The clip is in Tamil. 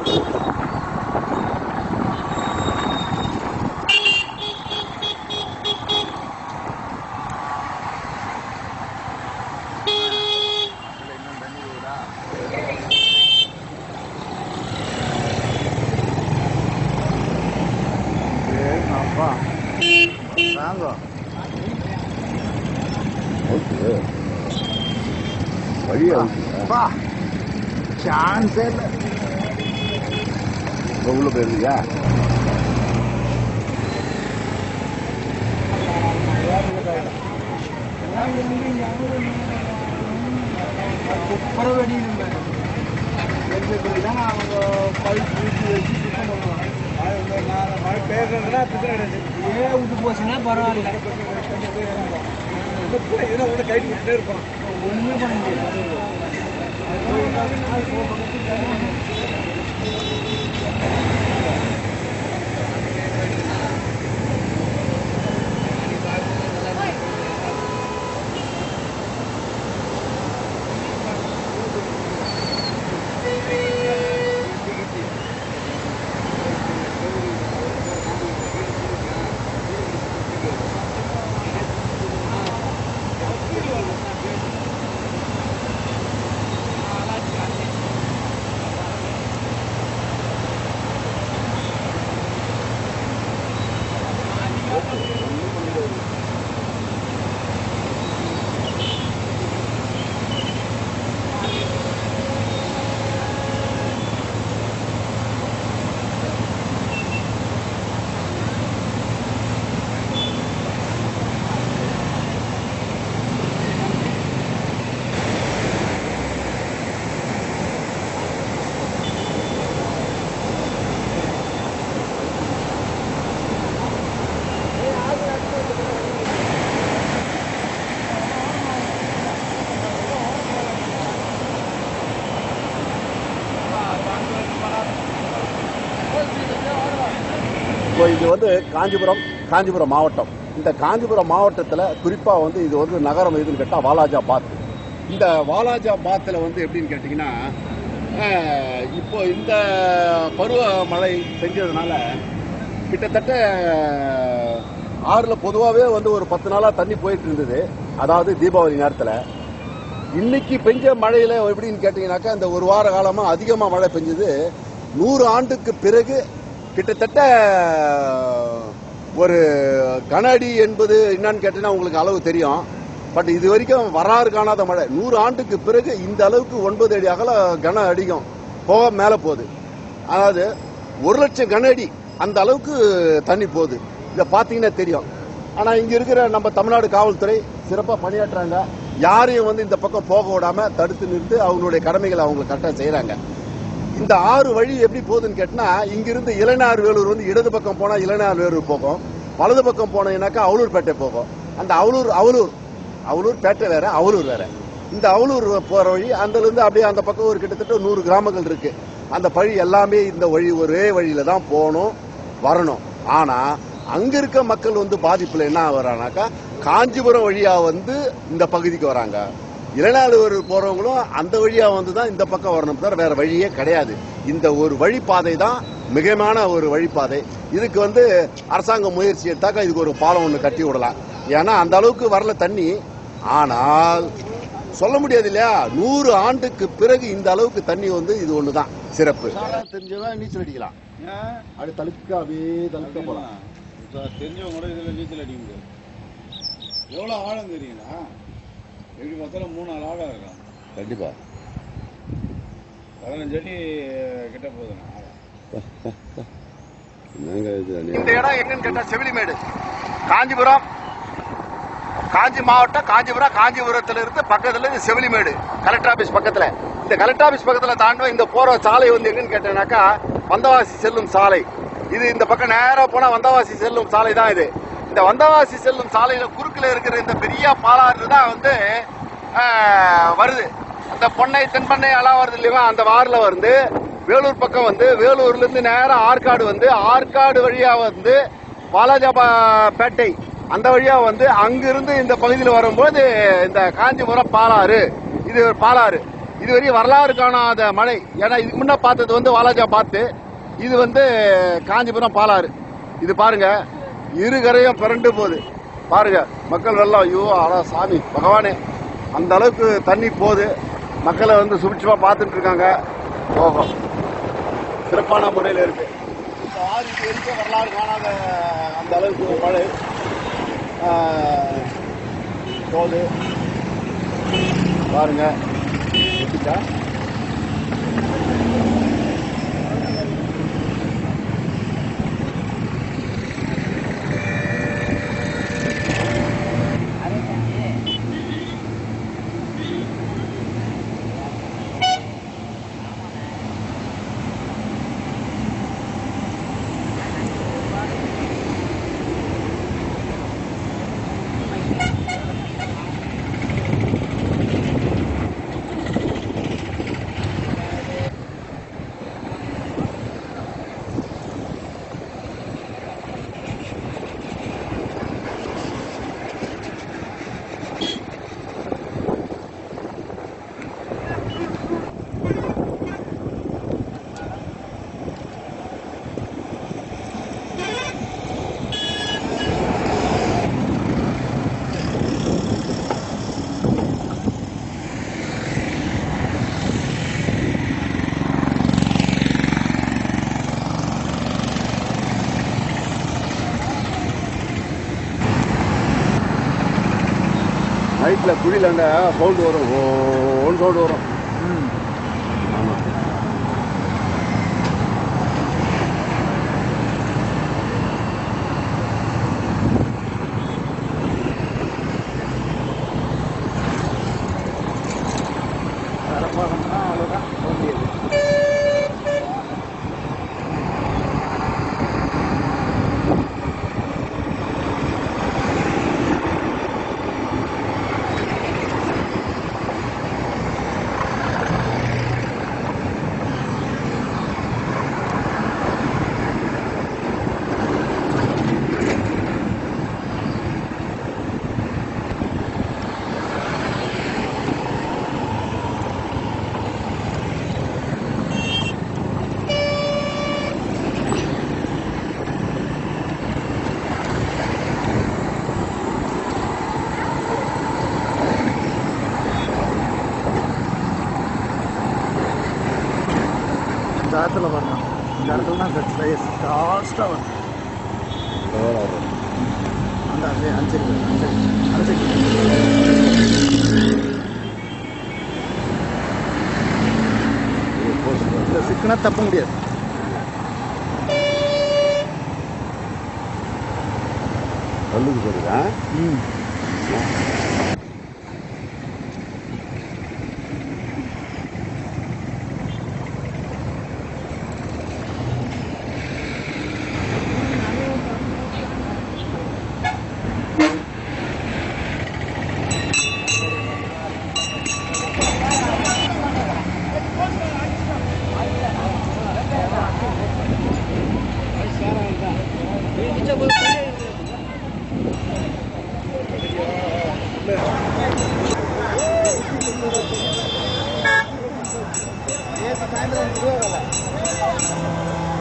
அப்பா வாங்க ஓகே வழியா இருக்குங்க அப்பா சான்ஸே இல்லை இப்போ உள்ள போயிருந்தியா துப்புரவு அடிக்கணும் அவங்க பைப் ஊற்றி வச்சு சுத்தம் பண்ணுவாங்க மழை பெய்யறதுனா பிரச்சனை கிடையாது ஏன் விட்டு போச்சுன்னா பரவாயில்ல இதெல்லாம் ஒன்று கைட்டு விட்டுட்டே இருப்பான் ஒன்றுமே பண்ண முடியாது இப்போ இது வந்து காஞ்சிபுரம் காஞ்சிபுரம் மாவட்டம் இந்த காஞ்சிபுரம் மாவட்டத்தில் குறிப்பாக வந்து இது வந்து நகரம் எதுன்னு கேட்டால் வாலாஜாபாத் இந்த வாலாஜாபாத்தில் வந்து எப்படின்னு கேட்டிங்கன்னா அஹ், இப்போ இந்த பருவ மழை பெஞ்சதுனால கிட்டத்தட்ட ஆறில் பொதுவாகவே வந்து ஒரு பத்து நாளாக தண்ணி போயிட்டு இருந்தது அதாவது தீபாவளி நேரத்தில் இன்னைக்கு பெஞ்ச மழையில எப்படின்னு கேட்டீங்கன்னாக்கா இந்த ஒரு வார காலமா அதிகமா மழை பெஞ்சது நூறு ஆண்டுக்கு பிறகு கிட்டத்தட்ட ஒரு கன அடி என்பது என்னன்னு கேட்டீங்கன்னா உங்களுக்கு அளவு தெரியும் பட் இது வரைக்கும் வராறு காணாத மழை நூறு ஆண்டுக்கு பிறகு இந்த அளவுக்கு ஒன்பது அடி அகல கன அடிக்கும் போக மேல போகுது அதாவது ஒரு லட்சம் கன அடி அந்த அளவுக்கு தண்ணி போகுது இதை பார்த்தீங்கன்னா தெரியும் ஆனா இங்க இருக்கிற நம்ம தமிழ்நாடு காவல்துறை சிறப்பா பணியாற்றுறாங்க யாரையும் வந்து இந்த பக்கம் போக விடாம தடுத்து நிறுத்து அவங்களுடைய கடமைகளை அவங்க கரெக்டாக செய்றாங்க இந்த ஆறு வழி எப்படி போகுதுன்னு கேட்டினா இங்கிருந்து இளைஞர் வேலூர் வந்து இடது பக்கம் போனா இளைஞர் வேலூர் போகும் வலது பக்கம் போனீங்கன்னாக்கா அவலூர்பேட்டை போகும் அந்த அவலூர் அவலூர் அவலூர் பேட்டை வேற அவலூர் வேற இந்த அவலூர் போற வழி அதுல இருந்து அப்படியே அந்த பக்கம் ஒரு கிட்டத்தட்ட நூறு கிராமங்கள் இருக்கு அந்த வழி எல்லாமே இந்த வழி ஒரே வழியில தான் போகணும் வரணும் ஆனா அங்க இருக்க மக்கள் வந்து பாதிப்புல என்ன வரானாக்கா காஞ்சிபுரம் வழியா வந்து இந்த பகுதிக்கு வராங்க இளநாளூர் போறவங்களும் அந்த வழியா வந்து தான் இந்த பக்கம் வரணும் தவிர வேற வழியே கிடையாது இந்த ஒரு வழிப்பாதை தான் மிகமான ஒரு வழிப்பாதை இதுக்கு வந்து அரசாங்கம் முயற்சி எடுத்தாக்கா இதுக்கு ஒரு பாலம் ஒன்று கட்டி விடலாம் ஏன்னா அந்த அளவுக்கு வரல தண்ணி ஆனால் சொல்ல முடியாது இல்லையா நூறு ஆண்டுக்கு பிறகு இந்த அளவுக்கு தண்ணி வந்து இது ஒண்ணுதான் சிறப்பு தெரிஞ்சவன் நீச்சல் அடிக்கலாம் அப்படி தழுக்க அப்படியே தழுக்க போலாம் தெரிஞ்சவங்க கூட இதில் நீச்சல் அடிக்க முடியாது எவ்வளோ ஆழம் தெரியுங்களா எப்படி பார்த்தாலும் மூணு நாலு ஆழம் இருக்கும் கண்டிப்பா பதினஞ்சு அடி கிட்ட போகுதுண்ணா ஆழம் என்னங்க இது இந்த இடம் எங்கன்னு கேட்டா செவிலிமேடு காஞ்சிபுரம் காஞ்சி மாவட்டம் காஞ்சிபுரம் காஞ்சிபுரத்துல இருந்து பக்கத்துல இருந்து செவிலிமேடு கலெக்டர் ஆபீஸ் பக்கத்துல இந்த கலெக்டர் ஆபீஸ் பக்கத்துல தாண்டுவோம் இந்த போற சாலை வந்து எங்கன்னு கேட்டேனாக்கா வந்தவாசி செல்லும் சாலை இது இந்த பக்கம் நேரா போனா வந்தவாசி செல்லும் சாலை தான் இது இந்த வந்தவாசி செல்லும் சாலையில குறுக்குல இருக்கிற இந்த பெரிய பாலாறு தான் வந்து ஆஹ், வருது அந்த பொன்னை தென்பண்ணை எல்லாம் வருது இல்லையா அந்த வாரில் வந்து வேலூர் பக்கம் வந்து வேலூர்ல இருந்து நேரா ஆற்காடு வந்து ஆற்காடு வழியா வந்து வாலாஜாபா பேட்டை அந்த வழியா வந்து அங்கிருந்து இந்த பகுதியில் வரும்போது இந்த காஞ்சிபுரம் பாலாறு இது ஒரு பாலாறு இதுவரையும் வரலாறு காணாத மழை ஏன்னா இதுக்கு முன்ன பார்த்தது வந்து வாலாஜா பார்த்து இது வந்து காஞ்சிபுரம் பாலாறு இது பாருங்க இரு கரையும் பிறண்டு போகுது பாருங்க மக்கள் வெள்ளம் ஐயோ ஆடா சாமி பகவானே அந்த அளவுக்கு தண்ணி போகுது மக்களை வந்து சுபிட்சமா பார்த்துட்டு இருக்காங்க ஓஹோ சிறப்பான முறையில் இருக்கு இந்த ஆறு இது வரைக்கும் வரலாறு காணாத அந்த அளவுக்கு மழை ஆஹ், போகுது பாருங்க எப்படிக்கா? நைட்ல குழியில சவுண்ட் வரும் ஓன் சவுண்ட் வரும் ஆமா இந்த இடத்துல வரணும் இந்த இடத்துல தான் கட் சைஸ் லாஸ்ட்டாக வரும் அந்த அஞ்சு அஞ்சு அஞ்சு அஞ்சு இந்த சிக்கனா தப்ப முடியாது கல்லுக்கு சொல்லுதா ம் நேற்று சாயந்தரம்